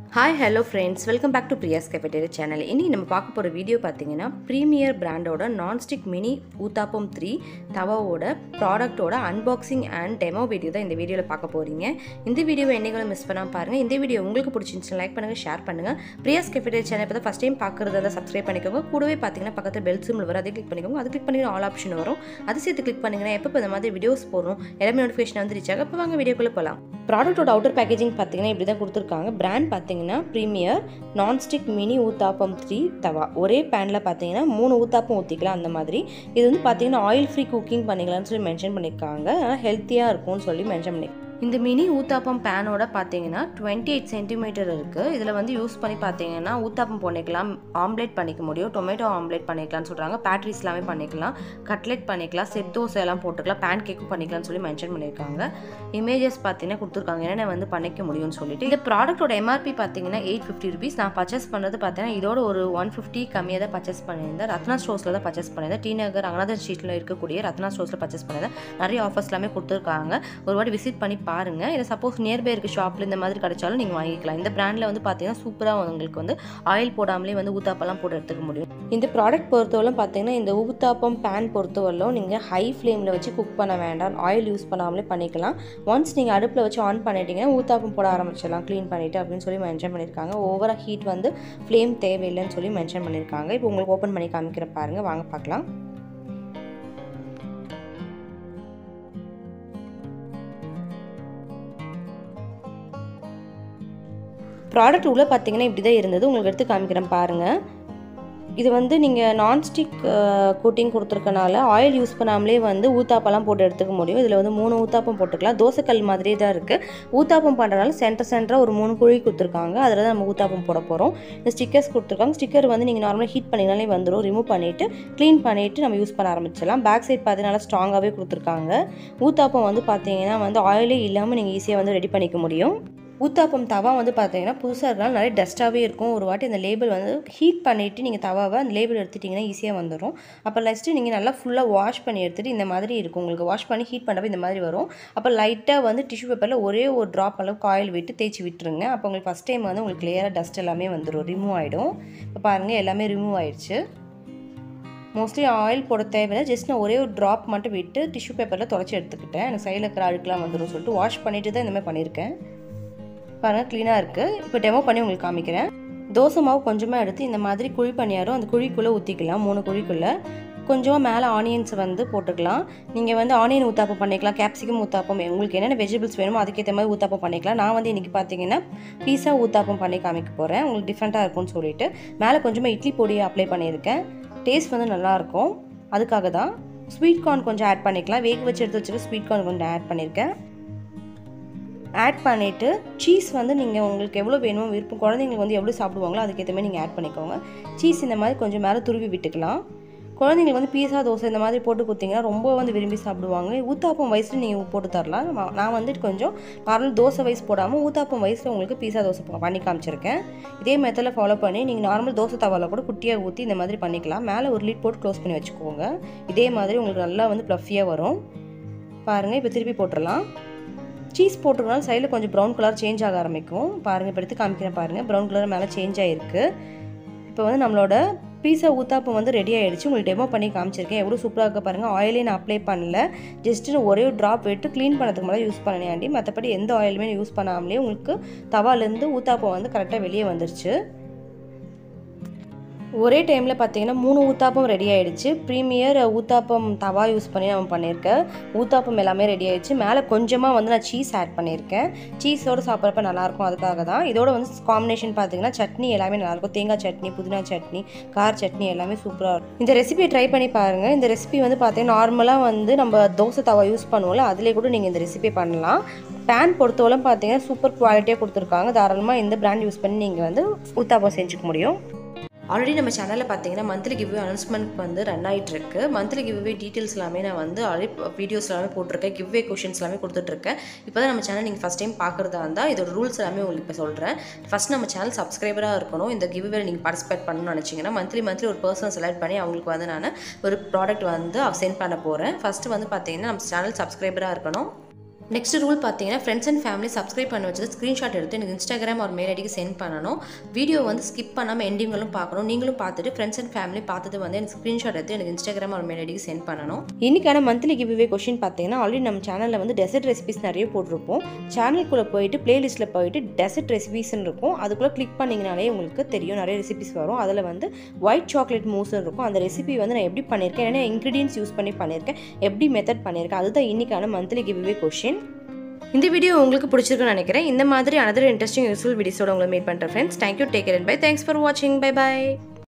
hi hello friends welcome back to Priya's cafeteria channel இன்னைக்கு நம்ம பார்க்க போகிற வீடியோ பார்த்தீங்கன்னா ப்ரீமியர் பிராண்டோட நான்ஸ்டிக் மினி ஊத்தாப்பம் த்ரீ தவாவோட ப்ராடக்ட்டோட அன்பாக்சிங் அண்ட் டெமோ வீடியோ தான் இந்த வீடியோவில் பார்க்க போகிறீங்க இந்த வீடியோவை என்னைகளும் மிஸ் பண்ணாமல் பாருங்கள் இந்த வீடியோ உங்களுக்கு பிடிச்சிருந்துச்சு லைக் பண்ணுங்கள் ஷேர் பண்ணுங்கள் பிரியாஸ் கேஃபேட்டேரியா சேனல் இப்போ தான் ஃபஸ்ட் டைம் பார்க்குறதா தான் சப்ஸ்கிரைப் பண்ணிக்கோங்க கூடவே பார்த்தீங்கன்னா பக்கத்தில் பெல் சிம்பிள் வரும் அதை கிளிக் பண்ணிக்கோங்க அது கிளிக் பண்ணி ஆல் ஆப்ஷன் வரும் அது சேர்த்து கிளிக் பண்ணிங்கன்னா எப்போ இந்த மாதிரி வீடியோஸ் போடுறோம் எல்லாமே நோட்டிஃபிகேஷன் வந்து ரீச் ஆகும் இப்போ வாங்க வீடியோக்குள்ளே போகலாம் ப்ராடக்ட்டோட அவுட்டர் பேக்கேஜிங் பார்த்தீங்கன்னா இப்படி தான் கொடுத்துருக்காங்க பிராண்ட் பார்த்தீங்கன்னா Premier nonstick mini uttapam three tawa ஒரே பேனில் பார்த்தீங்கன்னா மூணு ஊத்தாப்பம் ஊற்றிக்கலாம் அந்த மாதிரி இது வந்து பார்த்தீங்கன்னா ஆயில் ஃப்ரீ குக்கிங் பண்ணிக்கலாம்னு சொல்லி மென்ஷன் பண்ணியிருக்காங்க ஆனால் ஹெல்த்தியாக இருக்கும்னு சொல்லி மென்ஷன் பண்ணி இந்த மினி ஊத்தாப்பம் பேனோட பார்த்தீங்கன்னா டுவெண்ட்டி எயிட் சென்டிமீட்டர் இருக்குது இதில் வந்து யூஸ் பண்ணி பார்த்தீங்கன்னா ஊத்தாப்பம் பண்ணிக்கலாம் ஆம்லேட் பண்ணிக்க முடியும் டொமேட்டோ ஆம்லேட் பண்ணிக்கலாம்னு சொல்கிறாங்க பேட்ரிஸ் எல்லாமே பண்ணிக்கலாம் கட்லெட் பண்ணிக்கலாம் செட் தோசை எல்லாம் போட்டுக்கலாம் பேன் கேக்கும் பண்ணிக்கலாம்னு சொல்லி மென்ஷன் பண்ணியிருக்காங்க இமேஜஸ் பார்த்தீங்கன்னா கொடுத்துருக்காங்க என்னென்ன வந்து பண்ணிக்க முடியும்னு சொல்லிட்டு இந்த ப்ராடக்ட்டோட எம்ஆர்பி பார்த்தீங்கன்னா எயிட் ஃபிஃப்டி ருபீஸ் நான் பர்ச்சேஸ் பண்ணது பார்த்தீங்கன்னா இதோட ஒரு ஒன் ஃபிஃப்டி கம்மியாக தான் பர்ச்சேஸ் பண்ணியிருந்தேன் ரத்னா ஸ்டோர்ஸில் தான் பர்ச்சேஸ் பண்ணியிருந்தேன் டி நகர் ரங்கநாதன் ஸ்ட்ரீட்டில் இருக்கக்கூடிய ரத்னா ஸ்டோர்ஸில் பர்ச்சேஸ் பண்ணியிருந்தேன் நிறைய ஆஃபர்ஸ் எல்லாமே கொடுத்துருக்காங்க ஒரு வாட்டி விசிட் பண்ணி பாருங்க இல்லை சப்போஸ் நியர்பை இருக்க ஷாப்பில் இந்த மாதிரி கிடைச்சாலும் நீங்கள் வாங்கிக்கலாம் இந்த பிராண்டில் வந்து பார்த்தீங்கன்னா சூப்பராக உங்களுக்கு வந்து ஆயில் போடாமலே வந்து ஊத்தாப்பெல்லாம் போட்டு எடுத்துக்க முடியும் இந்த ப்ராடக்ட் பொறுத்தவரை பார்த்தீங்கன்னா இந்த ஊத்தாப்பம் பேன் பொறுத்தவரையிலும் நீங்கள் ஹை ஃப்ளேமில் வச்சு குக் பண்ண வேண்டாம் ஆயில் யூஸ் பண்ணாமலே பண்ணிக்கலாம் ஒன்ஸ் நீங்கள் அடுப்பில் வச்சு ஆன் பண்ணிட்டீங்கன்னா ஊத்தாப்பம் போட ஆரம்பிச்சிடலாம் க்ளீன் பண்ணிவிட்டு அப்படின்னு சொல்லி மென்ஷன் பண்ணியிருக்காங்க ஓவராக ஹீட் வந்து ஃப்ளேம் தேவையில்லைன்னு சொல்லி மென்ஷன் பண்ணியிருக்காங்க இப்போ உங்களுக்கு ஓப்பன் பண்ணி காமிக்கிற பாருங்கள் வாங்க பார்க்கலாம் ப்ராடக்ட் உள்ளே பார்த்தீங்கன்னா இப்படி தான் இருந்தது உங்களுக்கு எடுத்து காமிக்கிறேன் பாருங்கள் இது வந்து நீங்கள் நான்ஸ்டிக் கோட்டிங் கொடுத்துருக்கனால ஆயில் யூஸ் பண்ணாமலே வந்து ஊத்தாப்பெல்லாம் போட்டு எடுத்துக்க முடியும் இதில் வந்து மூணு ஊத்தாப்பம் போட்டுக்கலாம் தோசைக்கல் மாதிரியே தான் இருக்குது ஊத்தாப்பம் பண்ணுறதுனால சென்டர் சென்டராக ஒரு மூணு குழி கொடுத்துருக்காங்க அதில் தான் நம்ம ஊத்தாப்பம் போட போகிறோம் இந்த ஸ்டிக்கர்ஸ் கொடுத்துருக்காங்க ஸ்டிக்கர் வந்து நீங்கள் நார்மலாக ஹீட் பண்ணிங்கனாலே வந்துடும் ரிமூவ் பண்ணிவிட்டு க்ளீன் பண்ணிவிட்டு நம்ம யூஸ் பண்ண ஆரம்பிச்சிடலாம் பேக் சைட் பார்த்தீங்கன்னா ஸ்ட்ராங்காகவே கொடுத்துருக்காங்க ஊத்தாப்பம் வந்து பார்த்தீங்கன்னா வந்து ஆயிலே இல்லாமல் நீங்கள் ஈஸியாக வந்து ரெடி பண்ணிக்க முடியும் ஊத்தாப்பம் தவா வந்து பார்த்தீங்கன்னா புதுசாக இருக்கனால நிறைய டஸ்ட்டாகவே இருக்கும் ஒரு வாட்டி அந்த லேபிள் வந்து ஹீட் பண்ணிவிட்டு நீங்கள் தவாவை அந்த லேபிள் எடுத்துட்டிங்கன்னா ஈஸியாக வந்துடும் அப்போ நெக்ஸ்ட்டு நீங்கள் நல்லா ஃபுல்லாக வாஷ் பண்ணி எடுத்துகிட்டு இந்த மாதிரி இருக்கும் உங்களுக்கு வாஷ் பண்ணி ஹீட் பண்ணப்போ இந்த மாதிரி வரும் அப்போ லைட்டாக வந்து டிஷ்யூ பேப்பரில் ஒரே ஒரு ட்ராப் அளவுக்கு ஆயில் விட்டு தேய்ச்சி விட்டுருங்க அப்போ உங்களுக்கு ஃபஸ்ட் டைம் வந்து உங்களுக்கு கிளியராக டஸ்ட் எல்லாமே வந்துடும் ரிமூவ் ஆகிடும் இப்போ பாருங்கள் எல்லாமே ரிமூவ் ஆயிடுச்சு மோஸ்ட்லி ஆயில் போட தேவையில்லை ஜஸ்ட் நான் ஒரே ஒரு ட்ராப் மட்டும் விட்டு டிஷ்யூ பேப்பரில் தொடச்சி எடுத்துக்கிட்டேன் எனக்கு சைடில் இருக்கிற அழுக்கெலாம் வந்துடும் சொல்லிட்டு வாஷ் பண்ணிட்டு தான் இந்த மாதிரி பண்ணியிருக்கேன் பாருங்கள் க்ளீனாக இருக்குது இப்போ டெமோ பண்ணி உங்களுக்கு காமிக்கிறேன் தோசை மாவு கொஞ்சமாக எடுத்து இந்த மாதிரி குழி பண்ணியாரும் அந்த குழிக்குள்ளே ஊற்றிக்கலாம் மூணு குழிக்குள்ளே கொஞ்சமாக மேலே ஆனியன்ஸ் வந்து போட்டுக்கலாம் நீங்கள் வந்து ஆனியன் ஊத்தாப்பம் பண்ணிக்கலாம் கேப்சிகம் ஊத்தாப்பம் உங்களுக்கு என்னென்ன வெஜிடபிள்ஸ் வேணுமோ அதுக்கேற்ற மாதிரி ஊத்தாப்பம் பண்ணிக்கலாம் நான் வந்து இன்றைக்கி பார்த்தீங்கன்னா பீஸா ஊத்தாப்பம் பண்ணி காமிக்க போகிறேன் உங்களுக்கு டிஃப்ரெண்ட்டாக இருக்கும்னு சொல்லிட்டு மேலே கொஞ்சமாக இட்லி பொடியை அப்ளை பண்ணியிருக்கேன் டேஸ்ட் வந்து நல்லாயிருக்கும் அதுக்காக தான் ஸ்வீட் கார்ன் கொஞ்சம் ஆட் பண்ணிக்கலாம் வேக வச்சு எடுத்து வச்சுட்டு ஸ்வீட் கார்ன் கொஞ்சம் ஆட் பண்ணியிருக்கேன் ஆட் பண்ணிவிட்டு சீஸ் வந்து நீங்கள் உங்களுக்கு எவ்வளோ வேணுமோ விருப்பம் குழந்தைங்களுக்கு வந்து எவ்வளோ சாப்பிடுவாங்களோ அதுக்கேற்ற மாதிரி நீங்கள் ஆட் பண்ணிக்கோங்க சீஸ் இந்த மாதிரி கொஞ்சம் மேலே துருவி விட்டுக்கலாம் குழந்தைங்களுக்கு வந்து பீஸா தோசை இந்த மாதிரி போட்டு கொடுத்தீங்கன்னா ரொம்ப வந்து விரும்பி சாப்பிடுவாங்க ஊத்தாப்பம் வயசில் நீங்கள் போட்டு தரலாம் நான் வந்துட்டு கொஞ்சம் நார்மல் தோசை வயசு போடாமல் ஊத்தாப்பம் வயசில் உங்களுக்கு பீஸா தோசை பண்ணி காமிச்சிருக்கேன் இதே மெத்தடில் ஃபாலோ பண்ணி நீங்கள் நார்மல் தோசை தவாவில் கூட குட்டியாக ஊற்றி இந்த மாதிரி பண்ணிக்கலாம் மேலே ஒரு லீட் போட்டு க்ளோஸ் பண்ணி வச்சுக்கோங்க இதே மாதிரி உங்களுக்கு நல்லா வந்து ப்ளஃபியாக வரும் பாருங்கள் இப்போ திருப்பி போட்டுடலாம் சீஸ் போட்டுருக்கனால சைடில் கொஞ்சம் ப்ரௌன் கலர் சேஞ்ச் ஆக ஆரம்பிக்கும் பாருங்கள் இப்போ எடுத்து காமிக்கிறேன் பாருங்கள் ப்ரௌன் கலர் மேலே சேஞ்ச் ஆகிருக்கு இப்போ வந்து நம்மளோட பீஸா ஊத்தாப்பம் வந்து ரெடி ஆகிடுச்சு உங்களுக்கு டெமோ பண்ணி காமிச்சிருக்கேன் எவ்வளோ சூப்பராக இருக்க பாருங்கள் ஆயிலே நான் அப்ளை பண்ணல ஜஸ்ட்டு ஒரே ஒரு ட்ராப் விட்டு க்ளீன் பண்ணதுக்கு மேலே யூஸ் பண்ணியாண்டி மற்றபடி எந்த ஆயிலுமே யூஸ் பண்ணாமலே உங்களுக்கு தவாலேருந்து ஊத்தாப்பம் வந்து கரெக்டாக வெளியே வந்துருச்சு ஒரே டைமில் பார்த்தீங்கன்னா மூணு ஊத்தாப்பம் ரெடி ஆகிடுச்சு ப்ரீமியர் ஊத்தாப்பம் தவா யூஸ் பண்ணி நான் பண்ணியிருக்கேன் ஊத்தாப்பம் எல்லாமே ரெடி ஆகிடுச்சு மேலே கொஞ்சமாக வந்து நான் சீஸ் ஆட் பண்ணியிருக்கேன் சீஸோடு சாப்பிட்றப்ப நல்லாயிருக்கும் அதுக்காக தான் இதோட வந்து காம்பினேஷன் பார்த்தீங்கன்னா சட்னி எல்லாமே நல்லாயிருக்கும் தேங்காய் சட்னி புதினா சட்னி கார் சட்னி எல்லாமே சூப்பராக இருக்கும் இந்த ரெசிபியை ட்ரை பண்ணி பாருங்கள் இந்த ரெசிபி வந்து பார்த்தீங்கன்னா நார்மலாக வந்து நம்ம தோசை தவா யூஸ் பண்ணுவோம்ல அதிலே கூட நீங்கள் இந்த ரெசிபி பண்ணலாம் பேன் பொறுத்தவரை பார்த்தீங்கன்னா சூப்பர் குவாலிட்டியாக கொடுத்துருக்காங்க தாராளமாக இந்த பிராண்ட் யூஸ் பண்ணி நீங்கள் வந்து ஊத்தாப்பம் செஞ்சுக்க முடியும் ஆல்ரெடி நம்ம சேனலில் பார்த்தீங்கன்னா மந்த்லி கிவ்வே அனௌன்ஸ்மெண்ட் வந்து ரன் ஆகிட்டு இருக்கு மந்த்லி கிவ்வே டீட்டெயில்ஸ் எல்லாமே நான் வந்து ஆல்ரெடி வீடியோஸ் எல்லாமே போட்டிருக்கேன் கிவ்வே கொஷின்ஸ் எல்லாமே கொடுத்துட்ருக்கேன் இப்போ தான் நம்ம சேனல் நீங்கள் ஃபஸ்ட் டைம் பார்க்குறதா இருந்தால் இதோட ரூல்ஸ் எல்லாமே உங்களுக்கு இப்போ சொல்கிறேன் ஃபஸ்ட் நம்ம சேனல் சப்ஸ்கிரைபராக இருக்கணும் இந்த கிவ்வே நீங்கள் பார்ட்டிசிபேட் பண்ணணும்னு நினச்சிங்கன்னா மந்த்லி மந்த்லி ஒரு பர்சன் செலக்ட் பண்ணி அவங்களுக்கு வந்து நான் ஒரு ப்ராடக்ட் வந்து சென்ட் பண்ண போகிறேன் ஃபஸ்ட்டு வந்து பார்த்தீங்கன்னா நம்ம சேனல் சப்ஸ்கிரைபராக இருக்கணும் நெக்ஸ்ட் ரூல் பார்த்தீங்கன்னா ஃப்ரெண்ட்ஸ் அண்ட் ஃபேமிலி சப்ஸ்கிரைப் பண்ணி வச்சது ஸ்க்ரீன்ஷாட் எடுத்து எனக்கு இன்ஸ்டாகிராம் ஒரு மெயில் ஐடிக்கு சென்ட் பண்ணணும் வீடியோ வந்து ஸ்கிப் பண்ணாமல் எண்டிங்களும் பார்க்கணும் நீங்களும் பார்த்துட்டு ஃப்ரெண்ட்ஸ் அண்ட் ஃபேமிலி பார்த்தது வந்து எனக்கு ஸ்க்ரீன்ஷாட் எடுத்து எனக்கு இன்ஸ்டாகிராம் ஒரு மெயில் ஐடிக்கு சென்ட் பண்ணணும் இன்னைக்கான மந்த்லி கிவ்வே கொஷின் பார்த்தீங்கன்னா ஆல்ரெடி நம்ம சேனலில் வந்து டெசர்ட் ரெசிபிஸ் நிறைய போட்டிருப்போம் சேனலுக்குள்ளே போயிட்டு பிளேலிஸ்ட்டில் போயிட்டு டெசர்ட் ரெசிபிஸ்ன்னு இருக்கும் அதுக்குள்ளே கிளிக் பண்ணிங்கனாலே உங்களுக்கு தெரியும் நிறைய ரெசிபிஸ் வரும் அதில் வந்து ஒயிட் சாக்லேட் மூஸ்ன்னு இருக்கும் அந்த ரெசிபி வந்து நான் எப்படி பண்ணியிருக்கேன் ஏன்னா இன்க்ரீடியன்ஸ் யூஸ் பண்ணி பண்ணியிருக்கேன் எப்படி மெத்தட் பண்ணியிருக்கேன் அதுதான் இன்னைக்கான மந்த்லி கிவ்வே கொஷின் இந்த வீடியோ உங்களுக்கு பிடிச்சிருக்குன்னு நினைக்கிறேன் இந்த மாதிரி அனதர் இன்ட்ரெஸ்டிங் யூஸ்ஃபுல் வீடியோஸோட உங்களை மீட் பண்ணுறேன் friends thank you take care bye thanks for வாட்சிங் பை பை